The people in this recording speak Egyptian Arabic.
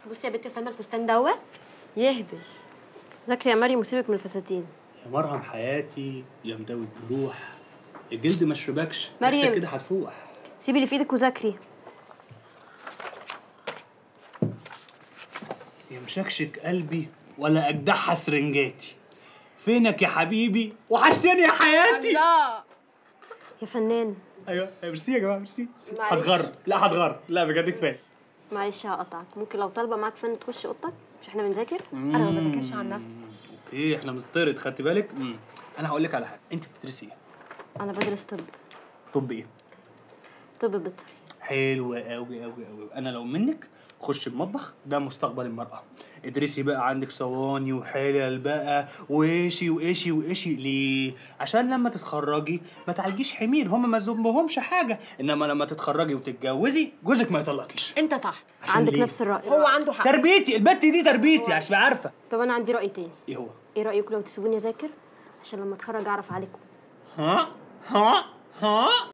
بصي يا بنتي سلمى الفستان دوت يهبل ذاكري يا مريم وسيبك من الفساتين يا مرهم حياتي يا مداوي الجروح الجلد ما شربكش مريم. ريحتك كده هتفوح سيبي اللي في ايدك وذاكري يا مشكشك قلبي ولا اجدعها سرنجاتي فينك يا حبيبي وحشتني يا حياتي الله يا فنان ايوه ميرسي يا جماعه ميرسي ميرسي. معلش. هتغر لا هتغر لا بجد كفايه معلش هقطعك ممكن لو طالبه معاك فن تخش اوضتك مش احنا بنذاكر انا ما بذاكرش عن نفسي اوكي احنا بنطرد خدتي بالك مم. انا هقول لك على حاجه انت بتدرسي ايه انا بدرس طب طب ايه طب بيطري حلو قوي قوي قوي انا لو منك خش المطبخ ده مستقبل المرأة ادرسي بقى عندك صواني وحلل بقى وإيشي وإيشي وإيشي ليه؟ عشان لما تتخرجي ما تعالجيش حمير هم ما ذنبهمش حاجة إنما لما تتخرجي وتتجوزي جوزك ما يطلقكيش انت صح عشان عندك ليه؟ نفس الراي هو عنده حق تربيتي البت دي تربيتي عشان تبقى عارفة طب انا عندي راي تاني إيه هو؟ ايه رايكم لو تسيبوني اذاكر عشان لما اتخرج اعرف عليكم ها؟ ها؟ ها؟